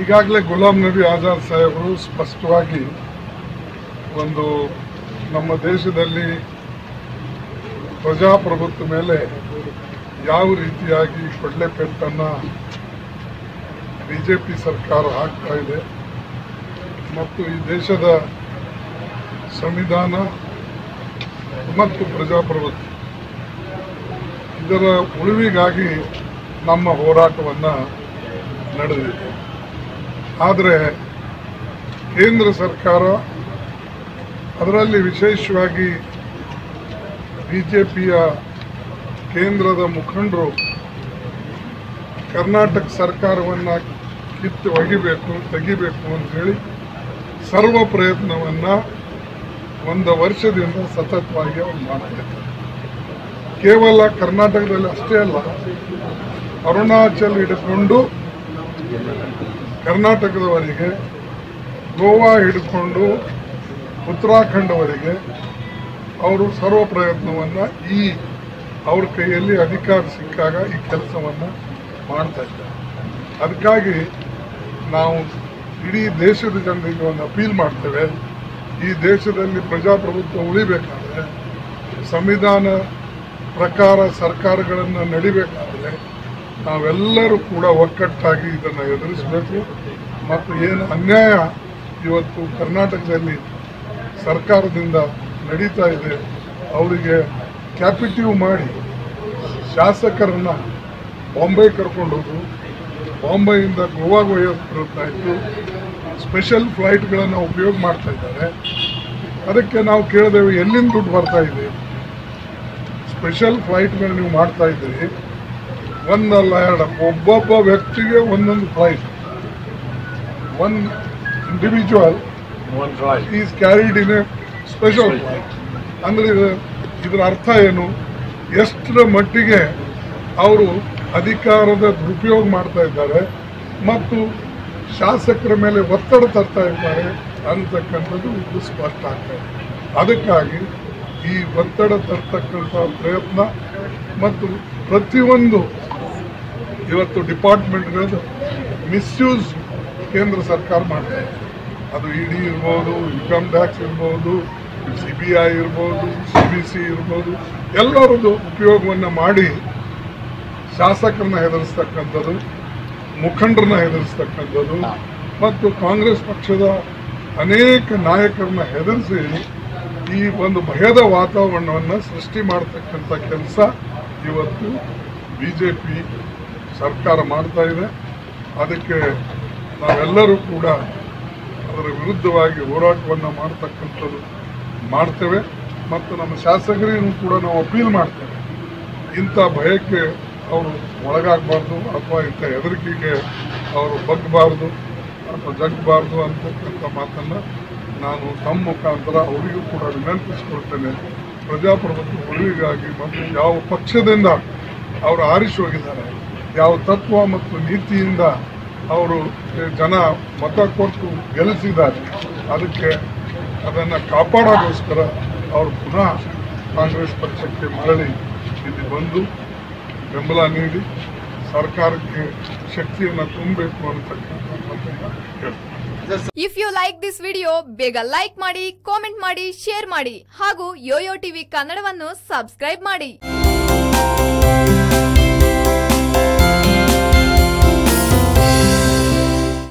ಈಗಾಗಲೇ ಗುಲಾಂ ನಬಿ ಆಜಾದ್ ಸಾಹೇಬರು ಸ್ಪಷ್ಟವಾಗಿ ಒಂದು ನಮ್ಮ ದೇಶದಲ್ಲಿ ಪ್ರಜಾಪ್ರಭುತ್ವ ಮೇಲೆ ಯಾವ ರೀತಿಯಾಗಿ ಕೊಡ್ಲೆ ಪೆಟ್ಟನ್ನು ಬಿ ಜೆ ಪಿ ಸರ್ಕಾರ ಹಾಕ್ತಾ ಇದೆ ಮತ್ತು ಈ ದೇಶದ ಸಂವಿಧಾನ ಮತ್ತು ಪ್ರಜಾಪ್ರಭುತ್ವ ಇದರ ಉಳಿವಿಗಾಗಿ ನಮ್ಮ ಹೋರಾಟವನ್ನು ನಡೆದಿದೆ ಆದರೆ ಕೇಂದ್ರ ಸರ್ಕಾರ ಅದರಲ್ಲಿ ವಿಶೇಷವಾಗಿ ಬಿ ಜೆ ಪಿಯ ಕೇಂದ್ರದ ಮುಖಂಡರು ಕರ್ನಾಟಕ ಸರ್ಕಾರವನ್ನು ಕಿತ್ತು ಒಗಿಬೇಕು ತೆಗಿಬೇಕು ಅಂತೇಳಿ ಸರ್ವ ಪ್ರಯತ್ನವನ್ನು ಒಂದು ವರ್ಷದಿಂದ ಸತತವಾಗಿ ಅವ್ರು ಮಾಡ್ತಿದ್ದಾರೆ ಕೇವಲ ಕರ್ನಾಟಕದಲ್ಲಿ ಅಷ್ಟೇ ಅಲ್ಲ ಅರುಣಾಚಲ್ ಹಿಡ್ಕೊಂಡು ಕರ್ನಾಟಕದವರೆಗೆ ಗೋವಾ ಹಿಡ್ಕೊಂಡು ಉತ್ತರಾಖಂಡವರೆಗೆ ಅವರು ಸರ್ವ ಪ್ರಯತ್ನವನ್ನು ಈ ಅವ್ರ ಕೈಯಲ್ಲಿ ಅಧಿಕಾರ ಸಿಕ್ಕಾಗ ಈ ಕೆಲಸವನ್ನು ಮಾಡ್ತಾ ಇದ್ದಾರೆ ಅದಕ್ಕಾಗಿ ನಾವು ಇಡೀ ದೇಶದ ಜನರಿಗೆ ಒಂದು ಅಪೀಲ್ ಮಾಡ್ತೇವೆ ಈ ದೇಶದಲ್ಲಿ ಪ್ರಜಾಪ್ರಭುತ್ವ ಉಳಿಬೇಕಾದ್ರೆ ಸಂವಿಧಾನ ಪ್ರಕಾರ ಸರ್ಕಾರಗಳನ್ನು ನಡಿಬೇಕಾದ್ರೆ ನಾವೆಲ್ಲರೂ ಕೂಡ ಒಕ್ಕಟ್ಟಾಗಿ ಇದನ್ನು ಎದುರಿಸಬೇಕು ಮತ್ತು ಏನು ಅನ್ಯಾಯ ಇವತ್ತು ಕರ್ನಾಟಕದಲ್ಲಿ ಸರ್ಕಾರದಿಂದ ನಡೀತಾ ಇದೆ ಅವರಿಗೆ ಕ್ಯಾಪಿಟಿವ್ ಮಾಡಿ ಶಾಸಕರನ್ನ ಬಾಂಬೆ ಕರ್ಕೊಂಡು ಹೋದ್ರು ಬಾಂಬೆಯಿಂದ ಗೋವಾಗೆ ಒಯ್ಯೋತಾ ಇತ್ತು ಸ್ಪೆಷಲ್ ಫ್ಲೈಟ್ಗಳನ್ನು ಉಪಯೋಗ ಮಾಡ್ತಾ ಇದ್ದಾರೆ ಅದಕ್ಕೆ ನಾವು ಕೇಳಿದೆವು ಎಲ್ಲಿಂದ ದುಡ್ಡು ಬರ್ತಾ ಇದೆ ಸ್ಪೆಷಲ್ ಫ್ಲೈಟ್ಗಳು ನೀವು ಮಾಡ್ತಾ ಇದ್ದೀರಿ ಒಂದಲ್ಲ ಎರಡು ಒಬ್ಬೊಬ್ಬ ವ್ಯಕ್ತಿಗೆ ಒಂದೊಂದು flight one individual One flight. Is carried in a special flight ಅಂದ್ರೆ ಇದು- ಇದರ ಅರ್ಥ ಏನು ಎಷ್ಟರ ಮಟ್ಟಿಗೆ ಅವರು ಅಧಿಕಾರದ ದುರುಪಯೋಗ ಮಾಡ್ತಾ ಇದ್ದಾರೆ ಮತ್ತು ಶಾಸಕರ ಮೇಲೆ ಒತ್ತಡ ತರ್ತಾ ಇದ್ದಾರೆ ಅಂತಕ್ಕಂಥದ್ದು ಇದು ಸ್ಪಷ್ಟ ಆಗ್ತಾ ಇದೆ ಅದಕ್ಕಾಗಿ ಈ ಒತ್ತಡ ತರ್ತಕ್ಕಂಥ ಪ್ರಯತ್ನ ಮತ್ತು ಪ್ರತಿಯೊಂದು ಇವತ್ತು ಡಿಪಾರ್ಟ್ಮೆಂಟ್ಗಳದ್ದು ಮಿಸ್ಯೂಸ್ ಕೇಂದ್ರ ಸರ್ಕಾರ ಮಾಡ್ತಾ ಇದೆ ಅದು ಇ ಡಿ ಇರ್ಬೋದು ಇನ್ಕಮ್ ಟ್ಯಾಕ್ಸ್ ಇರ್ಬೋದು ಸಿ ಬಿ ಐ ಇರ್ಬೋದು ಸಿ ಬಿ ಸಿ ಇರ್ಬೋದು ಎಲ್ಲರದ್ದು ಉಪಯೋಗವನ್ನು ಮಾಡಿ ಶಾಸಕರನ್ನ ಹೆದರಿಸ್ತಕ್ಕಂಥದ್ದು ಮುಖಂಡರನ್ನ ಹೆದರಿಸ್ತಕ್ಕಂಥದ್ದು ಮತ್ತು ಕಾಂಗ್ರೆಸ್ ಪಕ್ಷದ ಅನೇಕ ನಾಯಕರನ್ನ ಹೆದರಿಸಿ ಈ ಒಂದು ಭಯದ ವಾತಾವರಣವನ್ನು ಸೃಷ್ಟಿ ಮಾಡತಕ್ಕಂಥ ಕೆಲಸ ಇವತ್ತು ಬಿ ಜೆ ಪಿ ಸರ್ಕಾರ ಮಾಡ್ತಾ ಇದೆ ಅದಕ್ಕೆ ನಾವೆಲ್ಲರೂ ಕೂಡ ಅದರ ವಿರುದ್ಧವಾಗಿ ಹೋರಾಟವನ್ನು ಮಾಡ್ತಕ್ಕಂಥದ್ದು ಮಾಡ್ತೇವೆ ಮತ್ತು ನಮ್ಮ ಶಾಸಕರಿಗೂ ಕೂಡ ನಾವು ಅಪೀಲ್ ಮಾಡ್ತೇವೆ ಇಂಥ ಭಯಕ್ಕೆ ಅವರು ಒಳಗಾಗಬಾರ್ದು ಅಥವಾ ಇಂಥ ಹೆದರಿಕೆಗೆ ಅವರು ಬಗ್ಗಬಾರ್ದು ಅಥವಾ ಜಗ್ಗಬಾರ್ದು ಅಂತಕ್ಕಂಥ ಮಾತನ್ನು ನಾನು ತಮ್ಮ ಮುಖಾಂತರ ಅವರಿಗೂ ಕೂಡ ವಿನಂತಿಸಿಕೊಳ್ತೇನೆ ಪ್ರಜಾಪ್ರಭುತ್ವ ಉಳಿವಿಗಾಗಿ ಮತ್ತು ಯಾವ ಪಕ್ಷದಿಂದ ಅವರು ಆರಿಸಿ ಹೋಗಿದ್ದಾರೆ ಯಾವ ತತ್ವ ಮತ್ತು ನೀತಿಯಿಂದ ಅವರು ಜನ ಮತ ಕೊಟ್ಟು ಗೆಲ್ಲಿಸಿದ್ದಾರೆ ಅದಕ್ಕೆ ಅದನ್ನು ಕಾಪಾಡೋಗೋಸ್ಕರ ಅವರು ಪುನಃ ಕಾಂಗ್ರೆಸ್ ಪಕ್ಷಕ್ಕೆ ಮರಳಿ ಇಲ್ಲಿ ಬಂದು ಬೆಂಬಲ ನೀಡಿ ಸರ್ಕಾರಕ್ಕೆ ಶಕ್ತಿಯನ್ನು ತುಂಬಬೇಕು ಅನ್ನತಕ್ಕಂಥ ಮಾತನ್ನ ಹೇಳ್ತೀನಿ if you like this video ಬೇಗ ಲೈಕ್ ಮಾಡಿ ಕಾಮೆಂಟ್ ಮಾಡಿ ಶೇರ್ ಮಾಡಿ ಹಾಗೂ ಯೋಯೋ ಟಿವಿ ಕನ್ನಡವನ್ನು ಸಬ್ಸ್ಕ್ರೈಬ್ ಮಾಡಿ